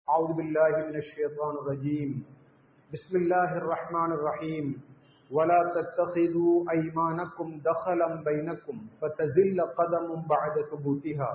أعوذ بالله من الشيطان الرجيم بسم الله الرحمن الرحيم ولا تتخذوا أيمانكم دخلا بينكم فتزل قدم بعد ثبوتها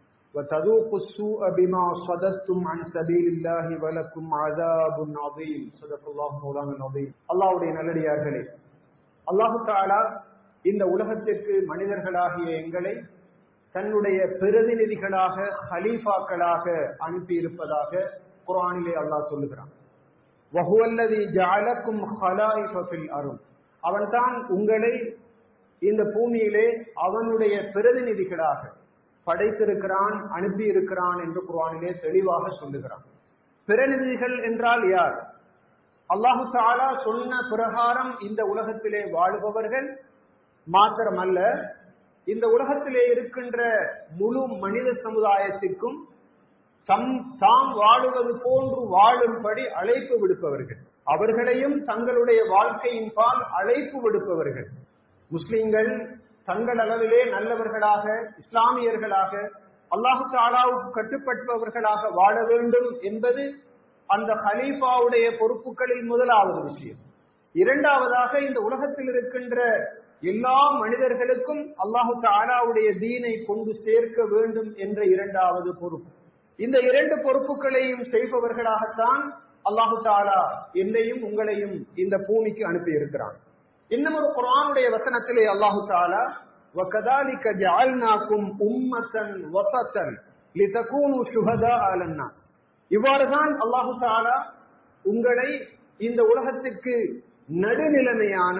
وتذوقوا السوء بما صددتم عن سبيل الله ولكم عذاب عظيم صدق الله مولانا العظيم அல்லாஹ்வுடைய நல்லடியார்களே அல்லாஹு தாலா இந்த உலகத்திற்கு மனிதர்களாகிய எங்களை தன்னுடைய பிரதிநிதிகளாக ஹலீஃபாக்களாக அனுப்பியிருப்பதாக குரானிலே அல்லாஹ் சொல்லுகிறான் வஹுவல்லதி ஜஅலக்கும் ஹலாயிஃப ஃபில் அருள் அவன்தான் உங்களை இந்த பூமியிலே அவனுடைய பிரதிநிதிகளாக படைத்திருக்கிறான் அனுப்பி இருக்கிறான் என்று குர்ஆனிலே தெளிவாக சொல்லுகிறான் பிரதிநிதிகள் என்றால் யார் அல்லாஹு தாலா சொன்ன பிரகாரம் இந்த உலகத்திலே வாழுபவர்கள் மாத்திரமல்ல இந்த உலகத்திலே இருக்கின்ற முழு மனித சமுதாயத்திற்கும் தம் தாம் வாழுவது போன்று வாழும்படி அழைப்பு விடுப்பவர்கள் அவர்களையும் தங்களுடைய வாழ்க்கையின் பால் அழைப்பு விடுப்பவர்கள் முஸ்லிம்கள் தங்கள் அளவிலே நல்லவர்களாக இஸ்லாமியர்களாக அல்லாஹு தாலாவுக்கு கட்டுப்பட்டவர்களாக வாழ வேண்டும் என்பது அந்த ஹலீஃபாவுடைய பொறுப்புகளில் முதலாவது விஷயம் இரண்டாவதாக இந்த உலகத்தில் இருக்கின்ற எல்லா மனிதர்களுக்கும் அல்லாஹு தாலாவுடைய தீனை கொண்டு சேர்க்க வேண்டும் என்ற இரண்டாவது பொறுப்பு இந்த இரண்டு பொறுப்புகளையும் செய்பவர்களாகத்தான் அல்லாஹு தாலா என்னையும் உங்களையும் இந்த பூமிக்கு அனுப்பி இருக்கிறான் இன்னும் ஒரு குரானுடைய வசனத்திலே அல்லாஹு தாலா وَكَذَلِكَ جَعَلْنَاكُمْ أُمَّةً وَسَطًا لِتَكُونُوا شُهَدَاءَ عَلَى النَّاسِ இவ்வாறுதான் அல்லாஹு தாலா உங்களை இந்த உலகத்திற்கு நடுநிலைமையான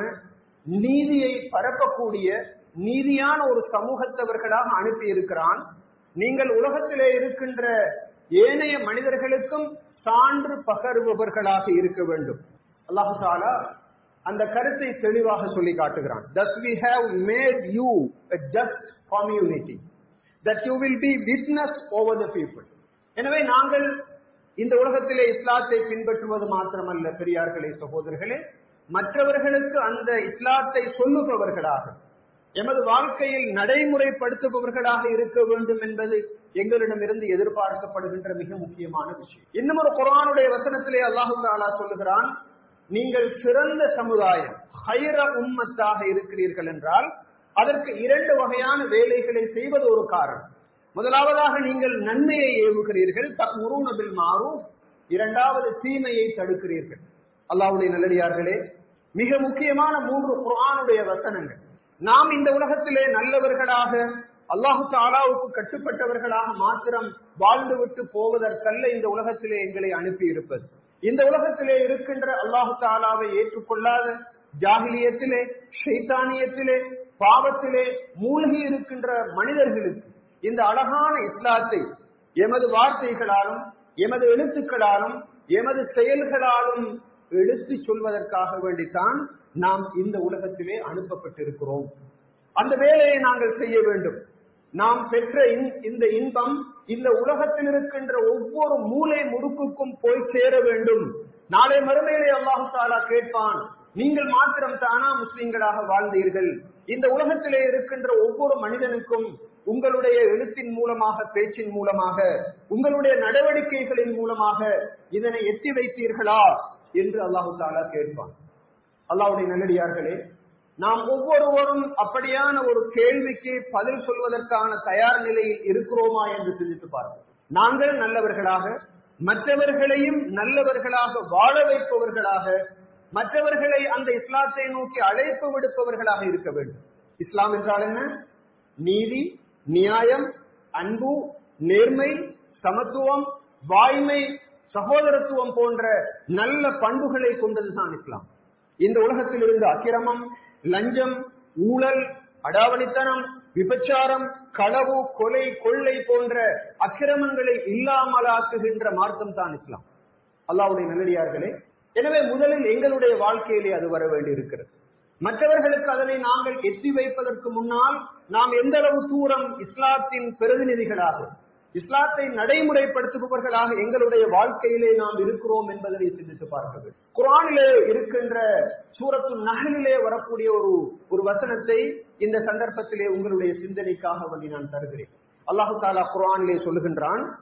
நீதியை பரப்பக்கூடிய நீதியான ஒரு சமூகத்தவர்களாக அனுப்பி இருக்கிறான் நீங்கள் உலகத்திலே இருக்கின்ற ஏனைய மனிதர்களுக்கும் சான்று பகர்பவர்களாக இருக்க வேண்டும் அல்லாஹு தாலா அந்த கருத்தை தெளிவாக சொல்லி காட்டுகிறான் thus we have made you a just community that you will be witness over the people எனவே நாங்கள் இந்த உலகத்திலே இஸ்லாத்தை பின்பற்றுவது மாத்திரமல்ல பெரியார்களே சகோதரர்களே மற்றவர்களுக்கு அந்த இஸ்லாத்தை சொல்லுபவர்களாக எமது வாழ்க்கையில் நடைமுறைப்படுத்துபவர்களாக இருக்க வேண்டும் என்பது எங்களிடமிருந்து எதிர்பார்க்கப்படுகின்ற மிக முக்கியமான விஷயம் இன்னும் ஒரு குரானுடைய வசனத்திலே அல்லாஹு தாலா சொல்லுகிறான் நீங்கள் சிறந்த சமுதாயம் ஹைர உம்மத்தாக இருக்கிறீர்கள் என்றால் அதற்கு இரண்டு வகையான வேலைகளை செய்வது ஒரு காரணம் முதலாவதாக நீங்கள் நன்மையை ஏவுகிறீர்கள் முருனபில் மாறும் இரண்டாவது தீமையை தடுக்கிறீர்கள் அல்லாவுடைய நல்லடியார்களே மிக முக்கியமான மூன்று குரானுடைய வசனங்கள் நாம் இந்த உலகத்திலே நல்லவர்களாக அல்லாஹு தாலாவுக்கு கட்டுப்பட்டவர்களாக மாத்திரம் வாழ்ந்துவிட்டு போவதற்கல்ல இந்த உலகத்திலே எங்களை அனுப்பி இருப்பது இந்த உலகத்திலே இருக்கின்ற அல்லாஹு தாலாவை ஏற்றுக்கொள்ளாத ஜாகிலியத்திலே ஷைத்தானியத்திலே பாவத்திலே மூழ்கி இருக்கின்ற மனிதர்களுக்கு இந்த அழகான இஸ்லாத்தை எமது வார்த்தைகளாலும் எமது எழுத்துக்களாலும் எமது செயல்களாலும் எடுத்து சொல்வதற்காக வேண்டித்தான் நாம் இந்த உலகத்திலே அனுப்பப்பட்டிருக்கிறோம் அந்த வேலையை நாங்கள் செய்ய வேண்டும் நாம் பெற்ற இந்த இன்பம் இந்த உலகத்தில் இருக்கின்ற ஒவ்வொரு மூளை முடுக்குக்கும் போய் சேர வேண்டும் நாளை மறுமையிலே அல்லாஹு தாலா கேட்பான் நீங்கள் மாத்திரம் தானா முஸ்லிம்களாக வாழ்ந்தீர்கள் இந்த உலகத்திலே இருக்கின்ற ஒவ்வொரு மனிதனுக்கும் உங்களுடைய எழுத்தின் மூலமாக பேச்சின் மூலமாக உங்களுடைய நடவடிக்கைகளின் மூலமாக இதனை எத்தி வைத்தீர்களா என்று அல்லாஹு தாலா கேட்பான் அல்லாவுடைய நல்லடியார்களே நாம் ஒவ்வொருவரும் அப்படியான ஒரு கேள்விக்கு பதில் சொல்வதற்கான தயார் நிலையில் இருக்கிறோமா என்று சிந்தித்து பார்ப்போம் நாங்கள் நல்லவர்களாக மற்றவர்களையும் நல்லவர்களாக வாழ வைப்பவர்களாக மற்றவர்களை அந்த இஸ்லாத்தை நோக்கி அழைப்பு விடுப்பவர்களாக இருக்க வேண்டும் இஸ்லாம் என்றால் என்ன நீதி நியாயம் அன்பு நேர்மை சமத்துவம் வாய்மை சகோதரத்துவம் போன்ற நல்ல பண்புகளை கொண்டதுதான் இஸ்லாம் இந்த உலகத்தில் இருந்து அக்கிரமம் லஞ்சம் ஊழல் அடாவடித்தனம் விபச்சாரம் களவு கொலை கொள்ளை போன்ற அக்கிரமங்களை இல்லாமலாக்குகின்ற மார்க்கம் தான் இஸ்லாம் அல்லாவுடைய நல்லடியார்களே எனவே முதலில் எங்களுடைய வாழ்க்கையிலே அது வர வேண்டி இருக்கிறது மற்றவர்களுக்கு அதனை நாங்கள் எத்தி வைப்பதற்கு முன்னால் நாம் எந்த அளவு தூரம் இஸ்லாத்தின் பிரதிநிதிகளாக இஸ்லாத்தை நடைமுறைப்படுத்துபவர்களாக எங்களுடைய வாழ்க்கையிலே நாம் இருக்கிறோம் என்பதனை சிந்தித்து பார்க்க வேண்டும் குரானிலே இருக்கின்ற சூரத்து நகலிலே வரக்கூடிய ஒரு ஒரு வசனத்தை இந்த சந்தர்ப்பத்திலே உங்களுடைய சிந்தனைக்காக வேண்டி நான் தருகிறேன் அல்லாஹு தாலா குரானிலே சொல்லுகின்றான்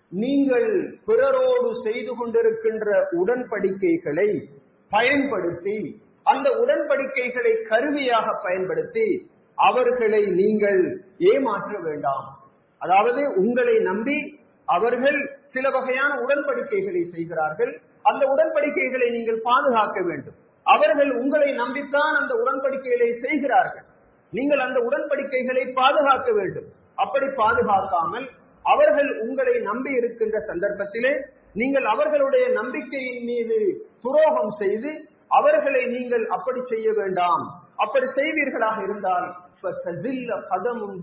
நீங்கள் பிறரோடு செய்து கொண்டிருக்கின்ற உடன்படிக்கைகளை பயன்படுத்தி அந்த உடன்படிக்கைகளை கருவியாக பயன்படுத்தி அவர்களை நீங்கள் ஏமாற்ற வேண்டாம் அதாவது உங்களை நம்பி அவர்கள் சில வகையான உடன்படிக்கைகளை செய்கிறார்கள் அந்த உடன்படிக்கைகளை நீங்கள் பாதுகாக்க வேண்டும் அவர்கள் உங்களை நம்பித்தான் அந்த உடன்படிக்கைகளை செய்கிறார்கள் நீங்கள் அந்த உடன்படிக்கைகளை பாதுகாக்க வேண்டும் அப்படி பாதுகாக்காமல் அவர்கள் உங்களை நம்பி இருக்கின்ற சந்தர்ப்பத்திலே நீங்கள் அவர்களுடைய நம்பிக்கையின் மீது துரோகம் செய்து அவர்களை நீங்கள் அப்படி செய்ய வேண்டாம் அப்படி செய்வீர்களாக இருந்தால் பதமும்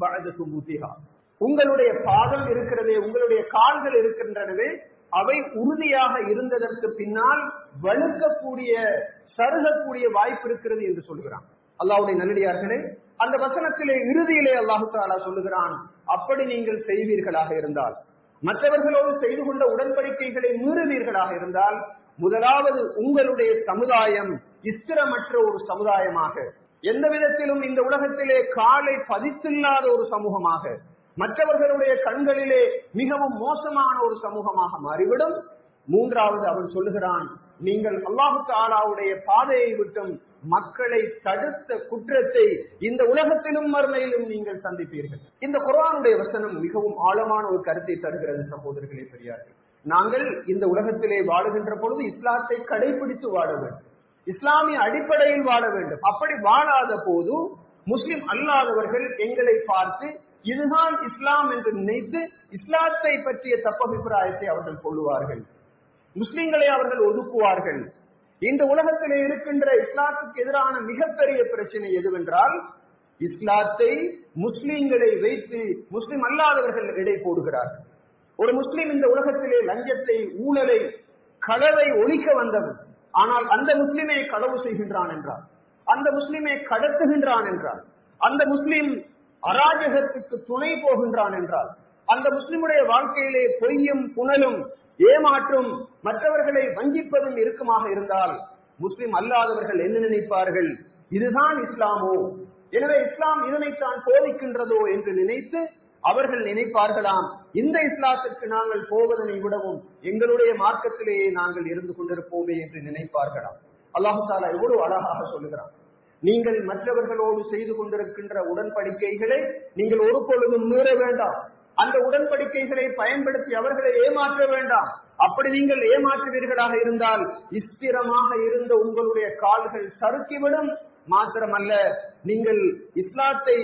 உங்களுடைய பாதம் இருக்கிறதே உங்களுடைய கால்கள் இருக்கின்றனவே அவை உறுதியாக இருந்ததற்கு பின்னால் வலுக்கக்கூடிய சருகக்கூடிய வாய்ப்பு இருக்கிறது என்று சொல்கிறான் அல்லாவுடைய நல்லடியார்களே அந்த வசனத்திலே இறுதியிலே அல்லாஹு தாலா சொல்லுகிறான் அப்படி நீங்கள் செய்வீர்களாக இருந்தால் மற்றவர்களோடு செய்து கொண்ட உடன்படிக்கைகளை மீறுவீர்களாக இருந்தால் முதலாவது உங்களுடைய சமுதாயம் இஸ்திரமற்ற ஒரு சமுதாயமாக எந்த விதத்திலும் இந்த உலகத்திலே காலை பதித்தில்லாத ஒரு சமூகமாக மற்றவர்களுடைய கண்களிலே மிகவும் மோசமான ஒரு சமூகமாக மாறிவிடும் மூன்றாவது அவன் சொல்லுகிறான் நீங்கள் அல்லாஹு தாலாவுடைய பாதையை விட்டும் மக்களை தடுத்த குற்றத்தை இந்த உலகத்திலும் மறுமையிலும் நீங்கள் சந்திப்பீர்கள் இந்த குரானுடைய வசனம் மிகவும் ஆழமான ஒரு கருத்தை தருகிறது சகோதரர்களே பெரியார்கள் நாங்கள் இந்த உலகத்திலே வாழுகின்ற பொழுது இஸ்லாத்தை கடைபிடித்து வாழ வேண்டும் இஸ்லாமிய அடிப்படையில் வாழ வேண்டும் அப்படி வாழாத போது முஸ்லிம் அல்லாதவர்கள் எங்களை பார்த்து இதுதான் இஸ்லாம் என்று நினைத்து இஸ்லாத்தை பற்றிய தப்பபிப்பிராயத்தை அவர்கள் கொள்ளுவார்கள் முஸ்லிம்களை அவர்கள் ஒதுக்குவார்கள் இந்த உலகத்திலே இருக்கின்ற இஸ்லாத்துக்கு எதிரான மிகப்பெரிய பிரச்சனை எதுவென்றால் இஸ்லாத்தை முஸ்லிம்களை வைத்து முஸ்லிம் அல்லாதவர்கள் எடை போடுகிறார்கள் ஒரு முஸ்லிம் இந்த உலகத்திலே லஞ்சத்தை ஊழலை களவை ஒழிக்க வந்தவன் ஆனால் அந்த முஸ்லிமை களவு செய்கின்றான் என்றார் அந்த முஸ்லிமை கடத்துகின்றான் என்றார் அந்த முஸ்லிம் அராஜகத்துக்கு துணை போகின்றான் என்றால் அந்த முஸ்லிமுடைய வாழ்க்கையிலே பொய்யும் புனலும் ஏமாற்றும் மற்றவர்களை வஞ்சிப்பதும் இருக்குமாக இருந்தால் முஸ்லிம் அல்லாதவர்கள் என்ன நினைப்பார்கள் இதுதான் இஸ்லாமோ எனவே இஸ்லாம் இதனைத்தான் போதிக்கின்றதோ என்று நினைத்து அவர்கள் நினைப்பார்களாம் இந்த இஸ்லாத்திற்கு நாங்கள் போவதனை விடவும் எங்களுடைய மார்க்கத்திலேயே நாங்கள் இருந்து கொண்டிருப்போமே என்று நினைப்பார்களாம் அல்லாஹு தாலா எவ்வளவு அழகாக சொல்லுகிறான் நீங்கள் மற்றவர்களோடு செய்து கொண்டிருக்கின்ற உடன்படிக்கைகளை நீங்கள் ஒரு பொழுதும் மீற வேண்டாம் அந்த உடன்படிக்கைகளை பயன்படுத்தி அவர்களை ஏமாற்ற வேண்டாம் அப்படி நீங்கள் ஏமாற்றுவீர்களாக இருந்தால் இஸ்திரமாக இருந்த உங்களுடைய கால்கள் சறுக்கிவிடும் மாத்திரமல்ல நீங்கள் இஸ்லாத்தை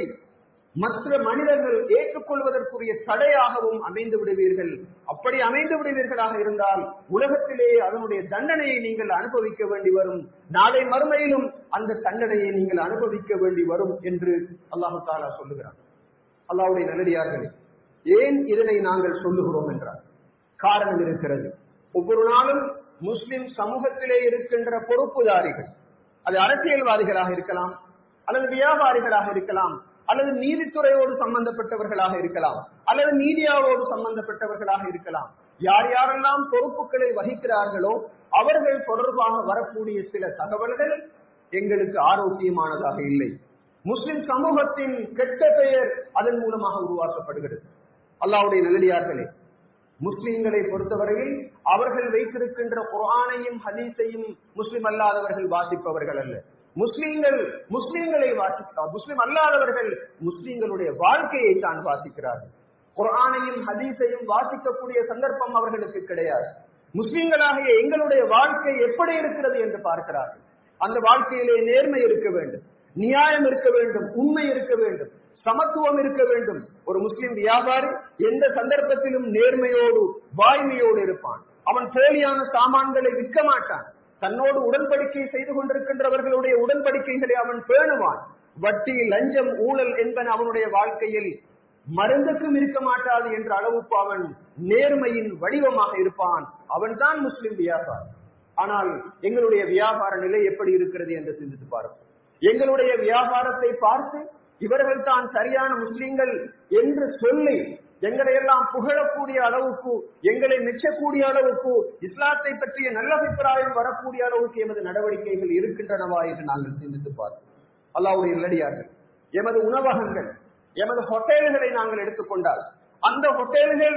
மற்ற மனிதர்கள் ஏற்றுக்கொள்வதற்குரிய தடையாகவும் அமைந்து விடுவீர்கள் அப்படி அமைந்து விடுவீர்களாக இருந்தால் உலகத்திலேயே அதனுடைய தண்டனையை நீங்கள் அனுபவிக்க வேண்டி வரும் நாளை மறுமையிலும் அந்த தண்டனையை நீங்கள் அனுபவிக்க வேண்டி வரும் என்று அல்லாஹு தாலா சொல்லுகிறார் அல்லாவுடைய நல்லடியார்களே ஏன் இதனை நாங்கள் சொல்லுகிறோம் என்றார் காரணம் இருக்கிறது ஒவ்வொரு நாளும் முஸ்லிம் சமூகத்திலே இருக்கின்ற பொறுப்புதாரிகள் அது அரசியல்வாதிகளாக இருக்கலாம் அல்லது வியாபாரிகளாக இருக்கலாம் அல்லது நீதித்துறையோடு சம்பந்தப்பட்டவர்களாக இருக்கலாம் அல்லது மீடியாவோடு சம்பந்தப்பட்டவர்களாக இருக்கலாம் யார் யாரெல்லாம் பொறுப்புகளை வகிக்கிறார்களோ அவர்கள் தொடர்பாக வரக்கூடிய சில தகவல்கள் எங்களுக்கு ஆரோக்கியமானதாக இல்லை முஸ்லிம் சமூகத்தின் கெட்ட பெயர் அதன் மூலமாக உருவாக்கப்படுகிறது அல்லாவுடைய நல்லடியார்களே முஸ்லிம்களை பொறுத்தவரையில் அவர்கள் வைத்திருக்கின்ற குரானையும் ஹதீஸையும் முஸ்லிம் அல்லாதவர்கள் வாசிப்பவர்கள் அல்ல முஸ்லிம்கள் முஸ்லிம்களை வாசிக்கிறார் முஸ்லிம் அல்லாதவர்கள் முஸ்லிம்களுடைய வாழ்க்கையை தான் வாசிக்கிறார்கள் குரானையும் ஹதீஸையும் வாசிக்கக்கூடிய சந்தர்ப்பம் அவர்களுக்கு கிடையாது முஸ்லிம்களாகிய எங்களுடைய வாழ்க்கை எப்படி இருக்கிறது என்று பார்க்கிறார்கள் அந்த வாழ்க்கையிலே நேர்மை இருக்க வேண்டும் நியாயம் இருக்க வேண்டும் உண்மை இருக்க வேண்டும் சமத்துவம் இருக்க வேண்டும் ஒரு முஸ்லிம் வியாபாரி எந்த சந்தர்ப்பத்திலும் நேர்மையோடு வாய்மையோடு இருப்பான் அவன் போலியான சாமான்களை விற்க மாட்டான் தன்னோடு உடன்படிக்கை செய்து கொண்டிருக்கின்றவர்களுடைய உடன்படிக்கைகளை அவன் பேணுவான் வட்டி லஞ்சம் ஊழல் என்பன அவனுடைய வாழ்க்கையில் மருந்துக்கும் இருக்க மாட்டாது என்ற அளவுக்கு அவன் நேர்மையின் வடிவமாக இருப்பான் அவன் தான் முஸ்லிம் வியாபாரி ஆனால் எங்களுடைய வியாபார நிலை எப்படி இருக்கிறது என்று சிந்தித்து பார்ப்போம் எங்களுடைய வியாபாரத்தை பார்த்து இவர்கள் தான் சரியான முஸ்லிம்கள் என்று சொல்லி எங்களை எல்லாம் புகழக்கூடிய அளவுக்கு எங்களை மெச்சக்கூடிய அளவுக்கு இஸ்லாத்தை பற்றிய நல்ல அபிப்பிராயம் வரக்கூடிய அளவுக்கு எமது நடவடிக்கைகள் இருக்கின்றனவா என்று நாங்கள் சிந்தித்து பார்ப்போம் அல்லாவுடைய நல்லடியார்கள் எமது உணவகங்கள் எமது ஹோட்டல்களை நாங்கள் எடுத்துக்கொண்டால் அந்த ஹோட்டல்கள்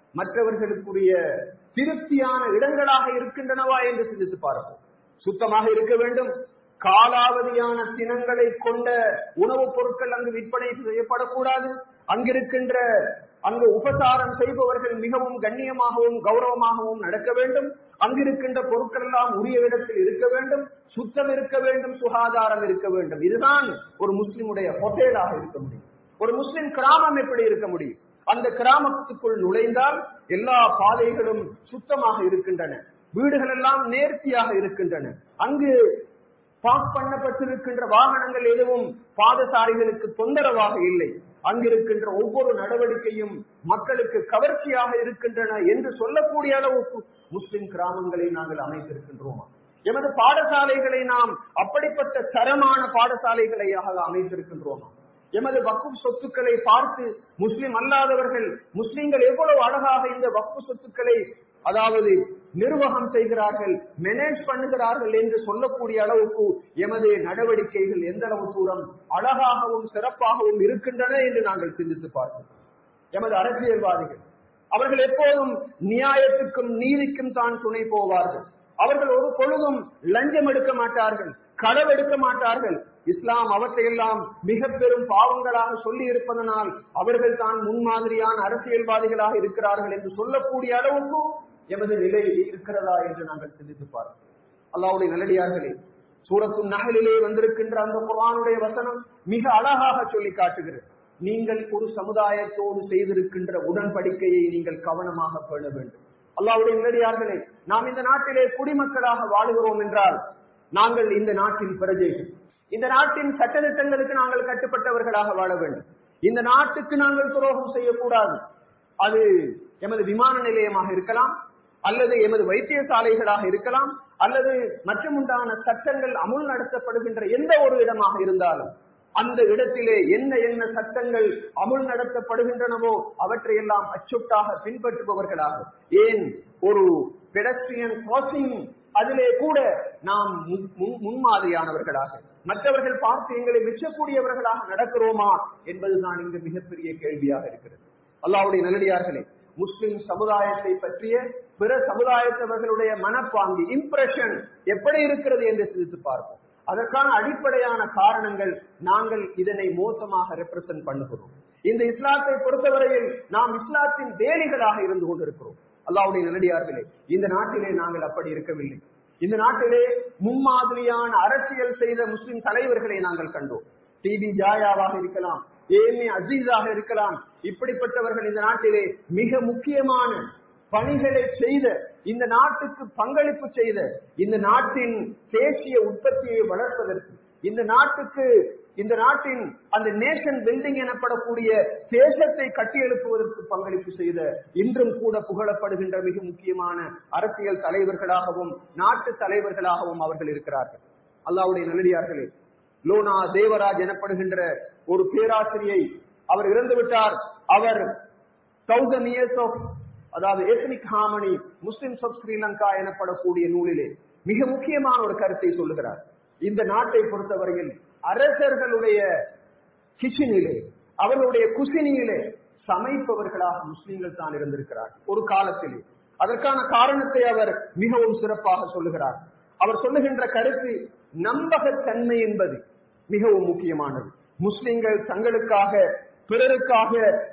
மற்றவர்களுக்குரிய திருப்தியான இடங்களாக இருக்கின்றனவா என்று சிந்தித்து பார்ப்போம் சுத்தமாக இருக்க வேண்டும் காலாவதியான சினங்களை கொண்ட உணவுப் பொருட்கள் அங்கு விற்பனை செய்யப்படக்கூடாது அங்கிருக்கின்ற அங்கு உபசாரம் செய்பவர்கள் மிகவும் கண்ணியமாகவும் கௌரவமாகவும் நடக்க வேண்டும் அங்கிருக்கின்ற பொருட்கள் எல்லாம் உரிய இடத்தில் இருக்க வேண்டும் சுத்தம் இருக்க வேண்டும் சுகாதாரம் இருக்க வேண்டும் இதுதான் ஒரு முஸ்லிமுடைய ஹோட்டலாக இருக்க முடியும் ஒரு முஸ்லிம் கிராமம் எப்படி இருக்க முடியும் அந்த கிராமத்துக்குள் நுழைந்தால் எல்லா பாதைகளும் சுத்தமாக இருக்கின்றன வீடுகள் எல்லாம் நேர்த்தியாக இருக்கின்றன அங்கு பார்க் பண்ணப்பட்டிருக்கின்ற வாகனங்கள் எதுவும் பாதசாரிகளுக்கு தொந்தரவாக இல்லை அங்கிருக்கின்ற ஒவ்வொரு நடவடிக்கையும் மக்களுக்கு கவர்ச்சியாக இருக்கின்றன என்று சொல்லக்கூடிய அளவுக்கு முஸ்லிம் கிராமங்களை நாங்கள் அமைத்திருக்கின்றோமா எமது பாடசாலைகளை நாம் அப்படிப்பட்ட தரமான பாடசாலைகளையாக அமைத்திருக்கின்றோமா எமது வக்கு சொத்துக்களை பார்த்து முஸ்லிம் அல்லாதவர்கள் முஸ்லிம்கள் எவ்வளவு அழகாக இந்த வக்கு சொத்துக்களை அதாவது நிர்வாகம் செய்கிறார்கள் மேனேஜ் பண்ணுகிறார்கள் என்று சொல்லக்கூடிய அளவுக்கு எமது நடவடிக்கைகள் எந்த அளவு தூரம் அழகாகவும் சிறப்பாகவும் இருக்கின்றன என்று நாங்கள் சிந்தித்து பார்க்கிறோம் எமது அரசியல்வாதிகள் அவர்கள் எப்போதும் நியாயத்துக்கும் நீதிக்கும் தான் துணை போவார்கள் அவர்கள் ஒரு பொழுதும் லஞ்சம் எடுக்க மாட்டார்கள் களவு எடுக்க மாட்டார்கள் இஸ்லாம் அவற்றையெல்லாம் மிக பெரும் பாவங்களாக சொல்லி இருப்பதனால் அவர்கள் தான் முன்மாதிரியான அரசியல்வாதிகளாக இருக்கிறார்கள் என்று சொல்லக்கூடிய அளவுக்கு எமது நிலை இருக்கிறதா என்று நாங்கள் சிந்தித்து பார்க்கிறோம் அல்லாவுடைய நல்லடியார்களே சூரத்து நகலிலே வந்திருக்கின்ற அந்த குரானுடைய வசனம் மிக அழகாக சொல்லி காட்டுகிறது நீங்கள் ஒரு சமுதாயத்தோடு செய்திருக்கின்ற உடன்படிக்கையை நீங்கள் கவனமாக பேண வேண்டும் அல்லாவுடைய நல்லடியார்களே நாம் இந்த நாட்டிலே குடிமக்களாக வாழுகிறோம் என்றால் நாங்கள் இந்த நாட்டின் பிரஜைகள் இந்த நாட்டின் சட்டத்திட்டங்களுக்கு நாங்கள் கட்டுப்பட்டவர்களாக வாழ வேண்டும் இந்த நாட்டுக்கு நாங்கள் துரோகம் செய்யக்கூடாது அது எமது விமான நிலையமாக இருக்கலாம் அல்லது எமது வைத்தியசாலைகளாக இருக்கலாம் அல்லது மற்றுமுண்டான சட்டங்கள் அமுல் நடத்தப்படுகின்ற எந்த ஒரு இடமாக இருந்தாலும் அந்த இடத்திலே என்ன என்ன சட்டங்கள் அமுல் நடத்தப்படுகின்றனவோ அவற்றையெல்லாம் அச்சுட்டாக பின்பற்றுபவர்களாக ஏன் ஒரு பெடஸ்ட்ரியன் கிராசிங் அதிலே கூட நாம் முன்மாதிரியானவர்களாக மற்றவர்கள் பார்த்து எங்களை மெச்சக்கூடியவர்களாக நடக்கிறோமா என்பதுதான் இங்கு மிகப்பெரிய கேள்வியாக இருக்கிறது அல்லாவுடைய நல்லடியார்களே முஸ்லிம் சமுதாயத்தை பற்றிய பிற சமுதாயத்தவர்களுடைய மனப்பாங்கு இம்ப்ரெஷன் எப்படி இருக்கிறது என்று சிந்தித்து பார்ப்போம் அதற்கான அடிப்படையான காரணங்கள் நாங்கள் இதனை மோசமாக ரெப்ரசன்ட் பண்ணுகிறோம் இந்த இஸ்லாத்தை பொறுத்தவரையில் நாம் இஸ்லாத்தின் வேலிகளாக இருந்து கொண்டிருக்கிறோம் அல்லாவுடைய நல்லடியார்களே இந்த நாட்டிலே நாங்கள் அப்படி இருக்கவில்லை இந்த நாட்டிலே முன்மாதிரியான அரசியல் செய்த முஸ்லிம் தலைவர்களை நாங்கள் கண்டோம் டிபி ஜாயாவாக இருக்கலாம் ஏமி அசீஸாக இருக்கலாம் இப்படிப்பட்டவர்கள் இந்த நாட்டிலே மிக முக்கியமான பணிகளை செய்த இந்த நாட்டுக்கு பங்களிப்பு செய்த இந்த நாட்டின் தேசிய உற்பத்தியை வளர்ப்பதற்கு இந்த நாட்டுக்கு இந்த நாட்டின் அந்த நேஷன் பில்டிங் எனப்படக்கூடிய தேசத்தை கட்டியெழுப்புவதற்கு பங்களிப்பு செய்த இன்றும் கூட புகழப்படுகின்ற மிக முக்கியமான அரசியல் தலைவர்களாகவும் நாட்டு தலைவர்களாகவும் அவர்கள் இருக்கிறார்கள் அல்லாவுடைய நல்லடியார்களே லோனா தேவராஜ் எனப்படுகின்ற ஒரு பேராசிரியை அவர் இறந்து விட்டார் அவர் தௌசண்ட் இயர்ஸ் ஆஃப் அதாவது ethnic harmony Muslims of Sri Lanka எனப்படக்கூடிய நூலிலே மிக முக்கியமான ஒரு கருத்தை சொல்லுகிறார் இந்த நாட்டை பொறுத்தவரையில் அரசர்களுடைய கிச்சனிலே அவர்களுடைய குசினியிலே சமைப்பவர்களாக முஸ்லிம்கள் தான் இருந்திருக்கிறார் ஒரு காலத்திலே அதற்கான காரணத்தை அவர் மிகவும் சிறப்பாக சொல்லுகிறார் அவர் சொல்லுகின்ற கருத்து நம்பகத்தன்மை என்பது மிகவும் முக்கியமானது முஸ்லிம்கள் தங்களுக்காக பிறருக்காக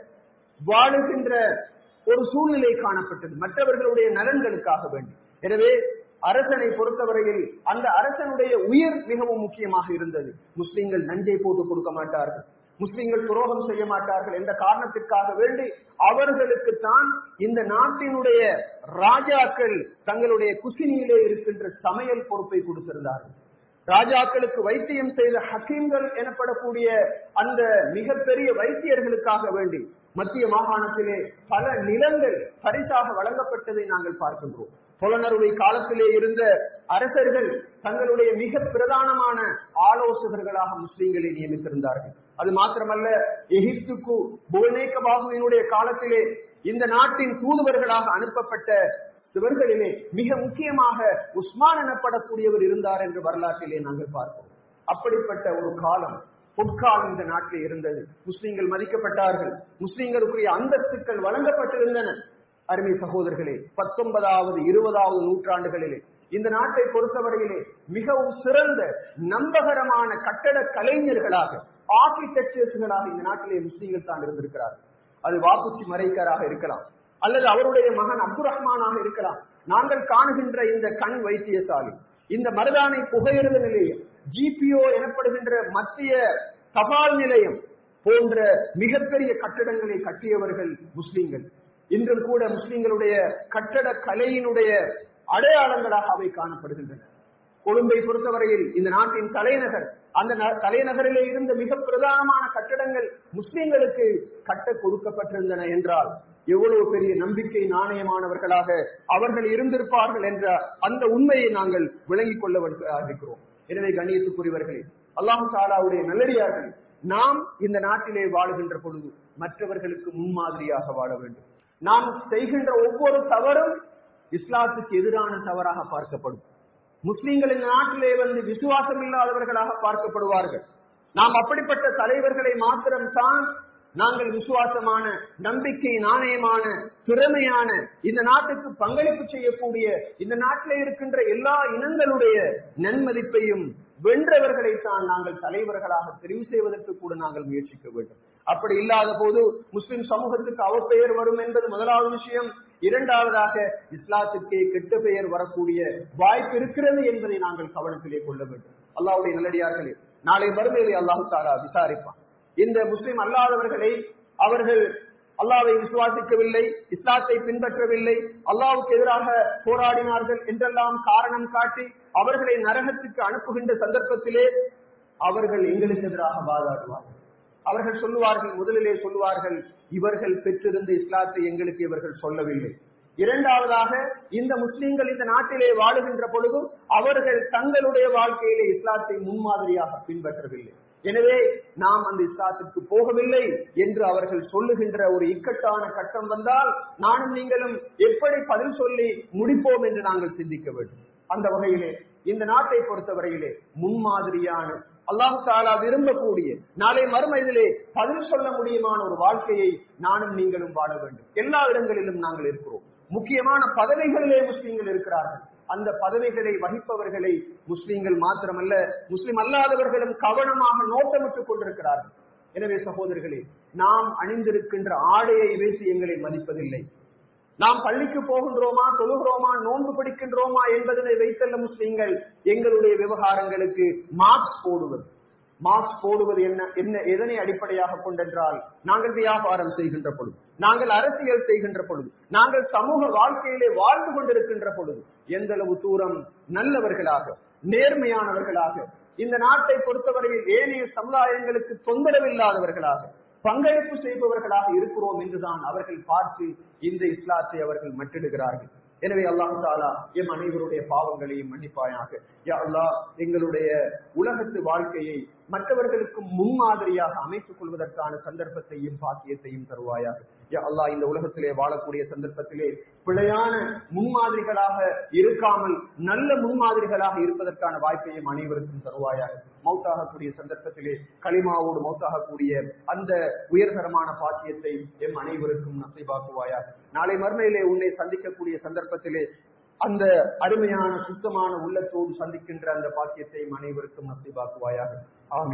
வாழுகின்ற ஒரு சூழ்நிலை காணப்பட்டது மற்றவர்களுடைய நலன்களுக்காக வேண்டி எனவே அரசனை பொறுத்தவரையில் அந்த அரசனுடைய உயிர் மிகவும் முக்கியமாக இருந்தது முஸ்லிம்கள் நஞ்சை போட்டு கொடுக்க மாட்டார்கள் முஸ்லிம்கள் துரோகம் செய்ய மாட்டார்கள் என்ற காரணத்திற்காக வேண்டி அவர்களுக்கு தான் இந்த நாட்டினுடைய ராஜாக்கள் தங்களுடைய குசினியிலே இருக்கின்ற சமையல் பொறுப்பை கொடுத்திருந்தார்கள் ராஜாக்களுக்கு வைத்தியம் செய்த ஹக்கீம்கள் எனப்படக்கூடிய அந்த மிகப்பெரிய வைத்தியர்களுக்காக வேண்டி மத்திய மாகாணத்திலே பல நிலங்கள் பரிசாக வழங்கப்பட்டதை நாங்கள் பார்க்கின்றோம் புலனருடைய காலத்திலே இருந்த அரசர்கள் தங்களுடைய மிக பிரதானமான ஆலோசகர்களாக முஸ்லிம்களை நியமித்திருந்தார்கள் அது மாத்திரமல்ல எகிப்துக்கு புவனேக்க பாபுவினுடைய காலத்திலே இந்த நாட்டின் தூதுவர்களாக அனுப்பப்பட்ட இவர்களிலே மிக முக்கியமாக உஸ்மான் எனப்படக்கூடியவர் இருந்தார் என்று வரலாற்றிலே நாங்கள் பார்ப்போம் அப்படிப்பட்ட ஒரு காலம் பொற்காலம் இந்த நாட்டில் இருந்தது முஸ்லிம்கள் மதிக்கப்பட்டார்கள் முஸ்லிம்களுக்குரிய அந்தஸ்துக்கள் வழங்கப்பட்டிருந்தன அருமை சகோதரர்களே பத்தொன்பதாவது இருபதாவது நூற்றாண்டுகளிலே இந்த நாட்டை பொறுத்தவரையிலே மிகவும் சிறந்த நம்பகரமான கட்டட கலைஞர்களாக ஆர்கிடெக்சர்ஸ்களாக இந்த நாட்டிலே முஸ்லீம்கள் தான் இருந்திருக்கிறார்கள் அது வாப்புச்சி மறைக்கராக இருக்கலாம் அல்லது அவருடைய மகன் அப்துல் ரஹ்மானாக இருக்கலாம் நாங்கள் காணுகின்ற இந்த கண் வைத்தியசாலை இந்த மருதானை புகையிரத நிலையம் ஜிபிஓ எனப்படுகின்ற மத்திய தபால் நிலையம் போன்ற மிகப்பெரிய கட்டடங்களை கட்டியவர்கள் முஸ்லிம்கள் இன்றும் கூட முஸ்லிம்களுடைய கட்டட கலையினுடைய அடையாளங்களாக அவை காணப்படுகின்றன கொழும்பை பொறுத்தவரையில் இந்த நாட்டின் தலைநகர் அந்த ந- தலைநகரிலே இருந்த மிக பிரதானமான கட்டடங்கள் முஸ்லிம்களுக்கு கட்ட கொடுக்கப்பட்டிருந்தன என்றால் எவ்வளவு பெரிய நம்பிக்கை நாணயமானவர்களாக அவர்கள் இருந்திருப்பார்கள் என்ற அந்த உண்மையை நாங்கள் விளங்கிக் கொள்ள இருக்கிறோம் எனவே கண்ணியத்துக்குரியவர்களே அல்லாஹு தாலாவுடைய நல்லடியார்கள் நாம் இந்த நாட்டிலே வாழுகின்ற பொழுது மற்றவர்களுக்கு முன்மாதிரியாக வாழ வேண்டும் நாம் செய்கின்ற ஒவ்வொரு தவறும் இஸ்லாத்துக்கு எதிரான தவறாக பார்க்கப்படும் முஸ்லிம்கள் இந்த நாட்டிலே வந்து விசுவாசம் இல்லாதவர்களாக பார்க்கப்படுவார்கள் நாம் அப்படிப்பட்ட தலைவர்களை மாத்திரம் தான் நாங்கள் விசுவாசமான நம்பிக்கை நாணயமான திறமையான இந்த நாட்டுக்கு பங்களிப்பு செய்யக்கூடிய இந்த நாட்டிலே இருக்கின்ற எல்லா இனங்களுடைய நன்மதிப்பையும் வென்றவர்களை தான் நாங்கள் தலைவர்களாக தெரிவு செய்வதற்கு கூட நாங்கள் முயற்சிக்க வேண்டும் அப்படி இல்லாத போது முஸ்லிம் சமூகத்துக்கு அவப்பெயர் வரும் என்பது முதலாவது விஷயம் இரண்டாவதாக இஸ்லாத்துக்கே கெட்ட பெயர் வரக்கூடிய வாய்ப்பு இருக்கிறது என்பதை நாங்கள் கவனத்திலே கொள்ள வேண்டும் அல்லாஹ்வுடைய நல்லடியார்களே நாளை மறுமையிலே அல்லாஹு தாலா விசாரிப்பான் இந்த முஸ்லிம் அல்லாதவர்களை அவர்கள் அல்லாவை விசுவாசிக்கவில்லை இஸ்லாத்தை பின்பற்றவில்லை அல்லாவுக்கு எதிராக போராடினார்கள் என்றெல்லாம் காரணம் காட்டி அவர்களை நரகத்துக்கு அனுப்புகின்ற சந்தர்ப்பத்திலே அவர்கள் எங்களுக்கு எதிராக வாதாடுவார்கள் அவர்கள் சொல்லுவார்கள் முதலிலே சொல்லுவார்கள் இவர்கள் பெற்றிருந்த இஸ்லாத்தை எங்களுக்கு இவர்கள் சொல்லவில்லை இரண்டாவதாக இந்த முஸ்லிம்கள் இந்த நாட்டிலே வாழுகின்ற பொழுது அவர்கள் தங்களுடைய வாழ்க்கையிலே இஸ்லாத்தை முன்மாதிரியாக பின்பற்றவில்லை எனவே நாம் அந்த இஸ்லாத்திற்கு போகவில்லை என்று அவர்கள் சொல்லுகின்ற ஒரு இக்கட்டான கட்டம் வந்தால் நானும் நீங்களும் எப்படி பதில் சொல்லி முடிப்போம் என்று நாங்கள் சிந்திக்க வேண்டும் அந்த வகையிலே இந்த நாட்டை பொறுத்தவரையிலே முன்மாதிரியான அல்லாஹு தாலா விரும்பக்கூடிய நாளை மறுமையிலே பதில் சொல்ல முடியுமான ஒரு வாழ்க்கையை நானும் நீங்களும் வாழ வேண்டும் எல்லா இடங்களிலும் நாங்கள் இருக்கிறோம் முக்கியமான பதவிகளிலே முஸ்லிம்கள் இருக்கிறார்கள் அந்த பதவிகளை வகிப்பவர்களை முஸ்லிம்கள் மாத்திரமல்ல முஸ்லிம் அல்லாதவர்களும் கவனமாக நோட்டமிட்டுக் கொண்டிருக்கிறார்கள் எனவே சகோதரர்களே நாம் அணிந்திருக்கின்ற ஆடையை வீசி எங்களை மதிப்பதில்லை நாம் பள்ளிக்கு போகின்றோமா தொழுகிறோமா நோன்பு பிடிக்கின்றோமா என்பதனை வைத்தல்ல முஸ்லிம்கள் எங்களுடைய விவகாரங்களுக்கு மார்க்ஸ் போடுவது மார்க்ஸ் போடுவது என்ன என்ன எதனை அடிப்படையாக கொண்டென்றால் நாங்கள் வியாபாரம் செய்கின்ற பொழுது நாங்கள் அரசியல் செய்கின்ற பொழுது நாங்கள் சமூக வாழ்க்கையிலே வாழ்ந்து கொண்டிருக்கின்ற பொழுது எந்த அளவு தூரம் நல்லவர்களாக நேர்மையானவர்களாக இந்த நாட்டை பொறுத்தவரையில் ஏனைய சமுதாயங்களுக்கு தொந்தரவில்லாதவர்களாக பங்களிப்பு செய்பவர்களாக இருக்கிறோம் என்றுதான் அவர்கள் பார்த்து இந்த இஸ்லாத்தை அவர்கள் மட்டிடுகிறார்கள் எனவே அல்லாஹு தாலா எம் அனைவருடைய பாவங்களையும் மன்னிப்பாயாக யா அல்லாஹ் எங்களுடைய உலகத்து வாழ்க்கையை மற்றவர்களுக்கு முன்மாதிரியாக அமைத்துக் கொள்வதற்கான சந்தர்ப்பத்தையும் பாக்கியத்தையும் தருவாயாக யா அல்லாஹ் இந்த உலகத்திலே வாழக்கூடிய சந்தர்ப்பத்திலே பிழையான முன்மாதிரிகளாக இருக்காமல் நல்ல முன்மாதிரிகளாக இருப்பதற்கான வாய்ப்பையும் அனைவருக்கும் தருவாயாக மௌத்தாகக்கூடிய சந்தர்ப்பத்திலே களிமாவோடு மௌத்தாகக்கூடிய அந்த உயர்தரமான பாக்கியத்தை எம் அனைவருக்கும் நசைபாக்குவாயாக நாளை மறுமையிலே உன்னை சந்திக்கக்கூடிய சந்தர்ப்பத்திலே அந்த அருமையான சுத்தமான உள்ளத்தோடு சந்திக்கின்ற அந்த பாக்கியத்தை அனைவருக்கும் நசைபாக்குவாயாக ஆமென்